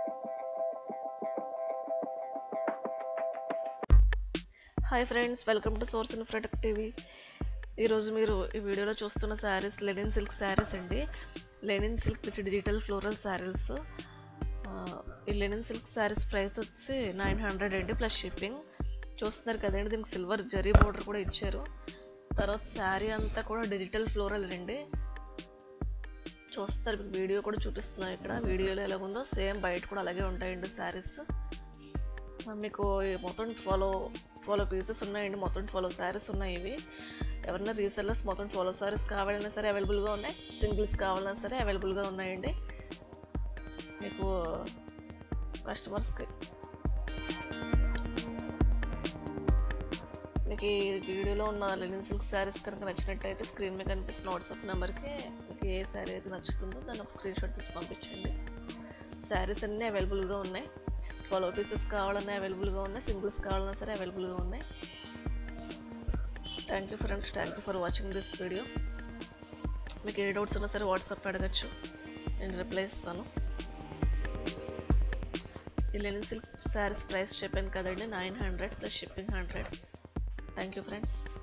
hi friends welcome to Source Infratech TV ఈరోజు మీరు ఈ వీడియోలో చూస్తున్న శారీస్ లెనిన్ సిల్క్ శారీస్ అండి linen silk with digital floral saris ఈ లెనిన్ సిల్క్ శారీస్ ప్రైస్ వచ్చి నైన్ హండ్రెడ్ అండి ప్లస్ షిప్పింగ్ చూస్తున్నారు కదండి దీనికి సిల్వర్ జరీ బోర్డర్ కూడా ఇచ్చారు తర్వాత శారీ అంతా కూడా డిజిటల్ ఫ్లోరల్ అండి చూస్తారు మీకు వీడియో కూడా చూపిస్తున్నాం ఇక్కడ వీడియోలో ఎలాగుందో సేమ్ బయట కూడా అలాగే ఉంటాయండి శారీస్ మీకు ఈ మొత్తం ట్వెల్వ్ ట్వెల్వ్ పీసెస్ ఉన్నాయండి మొత్తం ట్వెల్వ్ శారీస్ ఉన్నాయి ఇవి ఎవరైనా రీసెల్లర్స్ మొత్తం ట్వెల్వ్ శారీస్ కావాలన్నా సరే అవైలబుల్గా ఉన్నాయి సింగిల్స్ కావాలన్నా సరే అవైలబుల్గా ఉన్నాయండి మీకు కస్టమర్స్కి మీకు ఈ వీడియోలో ఉన్న లెనిన్ సిల్క్ శారీస్ కనుక నచ్చినట్టయితే స్క్రీన్ మీద కనిపిస్తున్న వాట్సాప్ నెంబర్కి మీకు ఏ శారీ అయితే నచ్చుతుందో దాన్ని ఒక స్క్రీన్ షాట్ తీసి పంపించండి శారీస్ అన్నీ అవైలబుల్గా ఉన్నాయి ట్వెల్వ్ పీసెస్ కావాలన్నా అవైలబుల్గా ఉన్నాయి సింగిల్స్ కావాలన్నా సరే అవైలబుల్గా ఉన్నాయి thank you friends thank you for watching this video మీకు ఏ డౌట్స్ ఉన్నా సరే వాట్సాప్ అడగచ్చు నేను రిప్లై ఇస్తాను ఈ లెనిన్ సిల్క్ శారీస్ ప్రైస్ చెప్పాను కదండి nine hundred plus shipping hundred thank you friends